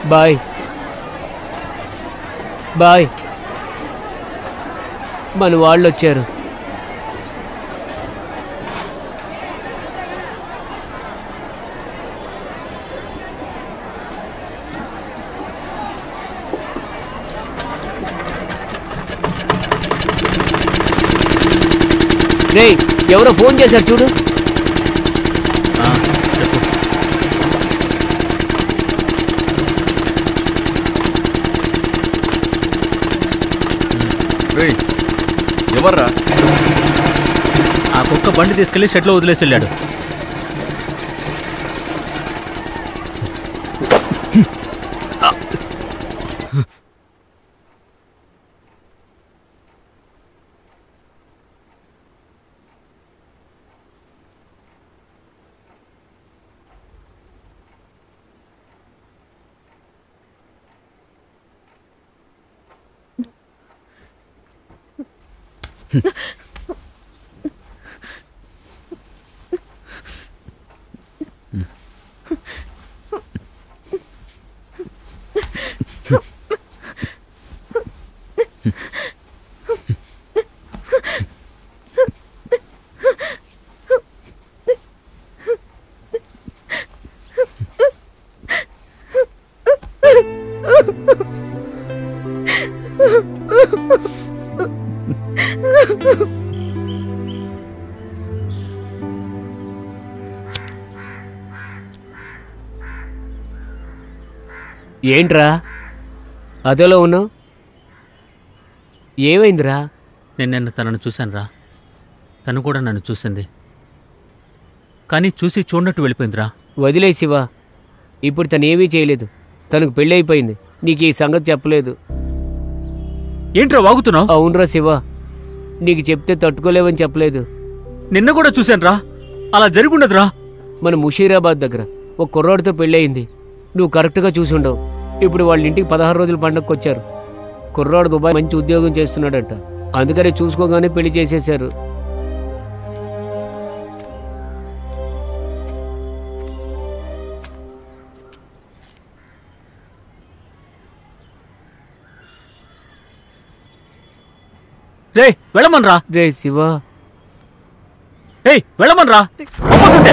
Bye bye మన వాళ్ళు వచ్చారు రేయ్ ఎవరో ఫోన్ చేశారు చూడు ఆ, చెప్పు రేయ్ ఎవర్రా ఆ కుక్క బండి తీసుకెళ్లి షెడ్లో వదిలేసి వెళ్ళాడు ఏంట్రా అదోలో ఉన్నావు ఏమైందిరా నేను నిన్న తనను చూశానురా తను కూడా నన్ను చూసింది కానీ చూసి చూడనట్టు వెళ్ళిపోయిందిరా వదిలేసివా ఇప్పుడు తను ఏమీ చేయలేదు తనకు పెళ్ళైపోయింది నీకు ఈ సంగతి చెప్పలేదు ఏంట్రా వాగుతున్నావు అవునరా శివ నీకు చెప్తే తట్టుకోలేవని చెప్పలేదు నిన్న కూడా చూశానురా అలా జరుగుండదురా మన ముషీరాబాద్ దగ్గర ఒక కుర్రాడితో పెళ్ళయింది నువ్వు కరెక్ట్గా చూసుండవు ఇప్పుడు వాళ్ళ ఇంటికి పదహారు రోజుల పండగకు వచ్చారు కుర్రాడు దుబాయ్ మంచి ఉద్యోగం చేస్తున్నాడట అందుకనే చూసుకోగానే పెళ్లి చేసేశారు రే వెళ్ళమనరా రే శివ ఏయ్ వెళ్ళమనరా అమ్మకుంటే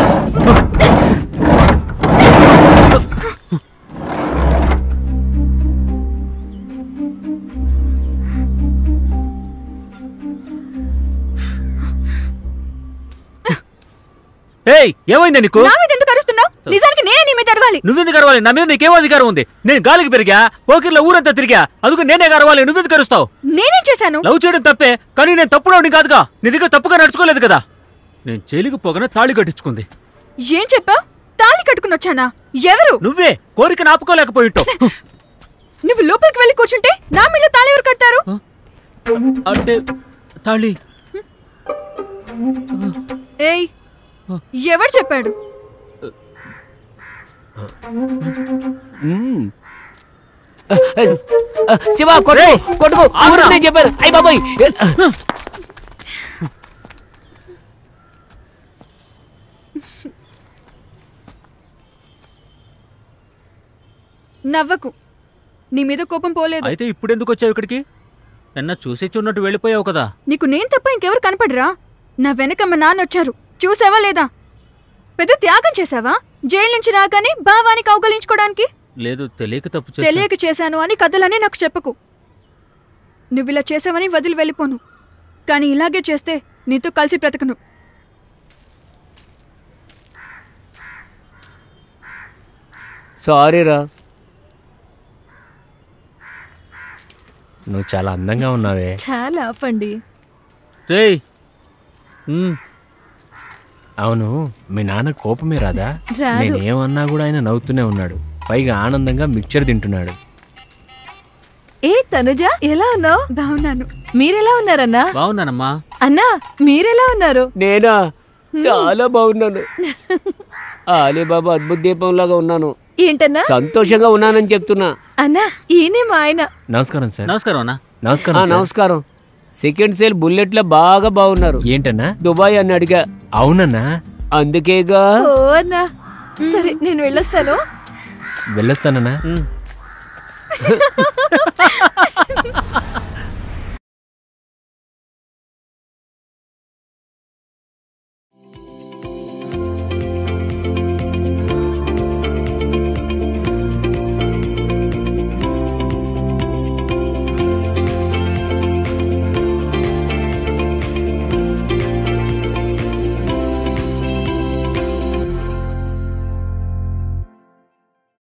ఏయ్ ఏమైందా నీకు నా మీద ఎందుకు అరుస్తున్నావు నిజానికి నేనే నీ మీద అరవాలి నువ్వెందుకు అరవాలి నా మీద నీకేం అధికారం ఉంది నేను గాలికి పెరిగా పోకిర్లో ఊరంతా తిరిగా అందుకు నేనే అరవాలి నువ్వెందుకు అరుస్తావు నేనేం చేశాను లవ్ చేయడం తప్పే కానీ నేను తప్పుడోని కాదుగా నీ దగ్గర తప్పుగా నడుచుకోలేదు కదా నేను జైలుకి పోగానే తాళి కట్టించుకుంది ఏం చెప్పావు తాళి కట్టుకుని వచ్చానా ఎవరు నువ్వే కోరిక ఆపుకోలేకపోయి ఉంటావు నువ్వు లోపలికి వెళ్ళి కూర్చుంటే నా మీద తాళి ఎవరు కడతారు అంటే తాళి ఏయ్ ఎవరు చెప్పాడు మ్మ్. ఆ, ఆ, శివ కొట్టుకో కొట్టుకో ఆగురా. ఊరికే చెప్పారు అయ్యి బాబాయ్ నవ్వకు నీ మీద కోపం పోలేదు అయితే ఇప్పుడు ఎందుకు వచ్చావు ఇక్కడికి నిన్న చూసి చూన్నట్టు వెళ్ళిపోయావు కదా నీకు నేను తప్ప ఇంకెవరు కనపడరా నా వెనక మా నాన్న వచ్చారు చూసావా లేదా పెద్ద త్యాగం చేసావా జైలు నుంచి రాగానే భావాన్ని కౌగలించుకోవడానికి లేదు తెలియక తప్పు చేశా. తెలియక చేశాను అని కథలనే నాకు చెప్పకు నువ్వు ఇలా చేసావని వదిలి వెళ్ళిపోను కానీ ఇలాగే చేస్తే నీతో కలిసి బ్రతకను సారీ రా నువ్వు చాలా అందంగా ఉన్నావే చాలా ఆపండి రేయ్ ఉమ్, అవును మీ నాన్న కోపమే రాదా రాదు. నేనేమన్నా కూడా ఆయన నవ్వుతూనే ఉన్నాడు పైగా ఆనందంగా మిక్చర్ తింటున్నాడు ఏ తనుజ ఎలా ఉన్నావు బాగున్నాను మీరెలా ఉన్నారన్నా బాగున్నానమ్మా అన్నా మీరెలా ఉన్నారు నేనా చాలా బాగున్నాను ఆలీబాబా అద్భుత దీపంలాగా ఉన్నాను ఏంటన్నా సంతోషంగా ఉన్నానని చెప్తున్నా అన్నా ఈయనే మా ఆయన నమస్కారం సార్ నమస్కారం అన్న ఆ, నమస్కారం సార్. నమస్కారం సెకండ్ సేల్ బుల్లెట్ లో బాగా బాగున్నారు ఏంటన్నా దుబాయ్ అని అడిగా అవునన్నా అందుకేగా ఓ అన్నా సరే నేను వెళ్ళొస్తాను వెళ్ళొస్తానన్నా ఉమ్,